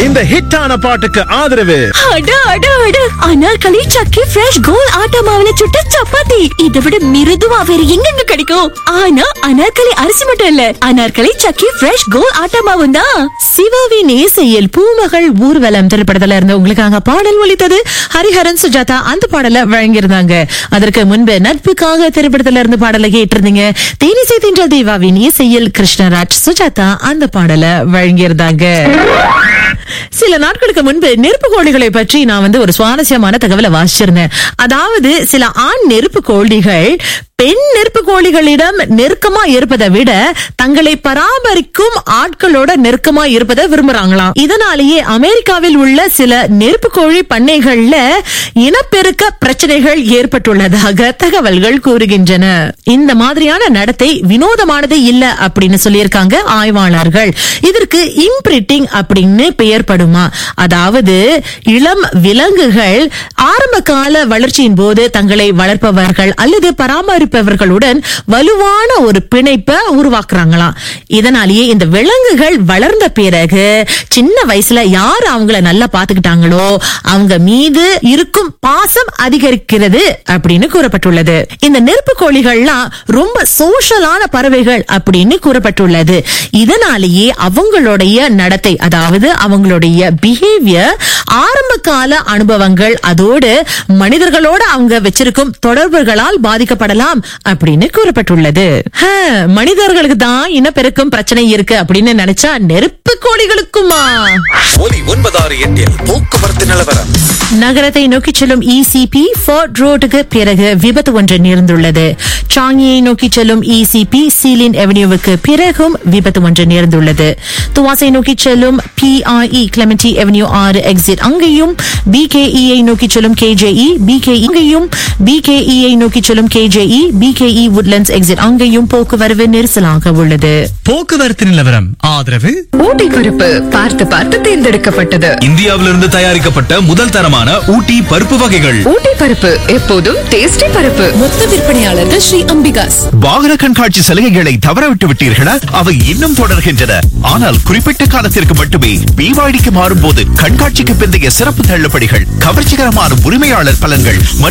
இந்த ஹிட்டான பாட்டுக்கு ஆதரவு அட அட அட அனார்கலி சக்கி ஃப்ரெஷ் கோல் ஆட்டா மாவுல சுட்ட சப்பாத்தி இதை விட மிருதுவா வேற எங்கெங்க கிடைக்கும் ஆனா அனார்கலி அரிசி மட்டும் இல்ல அனார்கலி சக்கி ஃப்ரெஷ் கோல் ஆட்டா மாவும் தான் சிவாவின் இசையில் பூமகள் ஊர்வலம் திரைப்படத்துல இருந்து உங்களுக்காக பாடல் ஒலித்தது ஹரிஹரன் சுஜாதா அந்த பாடலை வழங்கியிருந்தாங்க அதற்கு முன்பு நட்புக்காக திரைப்படத்துல இருந்து பாடலை கேட்டிருந்தீங்க தேனிசை தின்ற தேவாவின் இசையில் கிருஷ்ணராஜ் சுஜாதா அந்த பாடலை வழங்கியிருந்தாங்க சில நாட்களுக்கு முன்பு நெருப்பு கோழிகளை பற்றி நான் வந்து ஒரு சுவாரஸ்யமான தகவலை வாசிச்சிருந்தேன் அதாவது சில ஆண் நெருப்பு கோழிகள் பெண் நெருப்பு கோழிகளிடம் நெருக்கமா இருப்பதை விட தங்களை பராமரிக்கும் ஆட்களோட நெருக்கமா இருப்பதை விரும்புறாங்களாம் இதனாலேயே அமெரிக்காவில் உள்ள சில நெருப்பு கோழி பண்ணைகள்ல இனப்பெருக்க பிரச்சனைகள் ஏற்பட்டுள்ளதாக தகவல்கள் கூறுகின்றன இந்த மாதிரியான நடத்தை வினோதமானது இல்ல அப்படின்னு சொல்லியிருக்காங்க ஆய்வாளர்கள் இதற்கு இம்பிரிட்டிங் அப்படின்னு பெயர்படுமா அதாவது இளம் விலங்குகள் ஆரம்ப கால வளர்ச்சியின் போது தங்களை வளர்ப்பவர்கள் அல்லது பராமரிப்பவர்களுடன் வலுவான ஒரு பிணைப்பை உருவாக்குறாங்களாம் இதனாலேயே இந்த விலங்குகள் வளர்ந்த பிறகு சின்ன வயசுல யார் அவங்கள நல்லா பாத்துக்கிட்டாங்களோ அவங்க மீது இருக்கும் பாசம் அதிகரிக்கிறது அப்படின்னு கூறப்பட்டுள்ளது இந்த நெருப்பு கோழிகள்லாம் ரொம்ப சோஷலான பறவைகள் அப்படின்னு கூறப்பட்டுள்ளது இதனாலேயே அவங்களுடைய நடத்தை அதாவது அவங்களுடைய பிஹேவியர் ஆரம்ப கால அனுபவங்கள் அதோடு மனிதர்களோட அவங்க வச்சிருக்கும் தொடர்புகளால் பாதிக்கப்படலாம் அப்படின்னு கூறப்பட்டுள்ளது ஹ, மனிதர்களுக்கு தான் இனப்பெருக்கம் பிரச்சனை இருக்கு அப்படின்னு நினைச்சா நெருப்பு கோழிகளுக்குமா ஒலி ஒன்பதாறு எட்டில் போக்குவரத்து நிலவரம் நகரத்தை நோக்கி செல்லும் இசிபி ஃபோர்ட் ரோடுக்கு பிறகு விபத்து ஒன்று நேர்ந்துள்ளது சாங்கியை நோக்கி செல்லும் இசிபி சீலின் அவென்யூவுக்கு பிறகும் விபத்து ஒன்று நேர்ந்துள்ளது துவாசை நோக்கி செல்லும் பிஐஇ கிளமெண்டி அவென்யூ ஆறு எக்ஸிட் அங்கேயும் பிகேஇஐ நோக்கி செல்லும் கேஜேஇ பிகே இங்கேயும் பிகேஇஐ நோக்கி செல்லும் கேஜேஇ பிகேஇ உட்லண்ட்ஸ் எக்ஸிட் அங்கேயும் போக்குவரவு நெரிசலாக உள்ளது போக்குவரத்து நிலவரம் ஆதரவு ஊட்டி பருப்பு பார்த்து பார்த்து தேர்ந்தெடுக்கப்பட்டது இந்தியாவிலிருந்து தயாரிக்கப்பட்ட முதல் தரமான ஊட்டி பருப்பு வகைகள் ஊட்டி பருப்பு எப்போதும் டேஸ்டி பருப்பு மொத்த விற்பனையாளர்கள் ஸ்ரீ அம்பிகாஸ் வாகன கண்காட்சி சலுகைகளை தவறவிட்டு விட்டீர்களா அவை இன்னும் தொடர்கின்றன ஆனால் குறிப்பிட்ட காலத்திற்கு மட்டுமே பிவாடிக்கு மாறும்போது கண்காட்சிக்கு பிந்தைய சிறப்பு தள்ளுபடிகள் கவர்ச்சிகரமான உரிமையாளர் பலன்கள் மற்றும்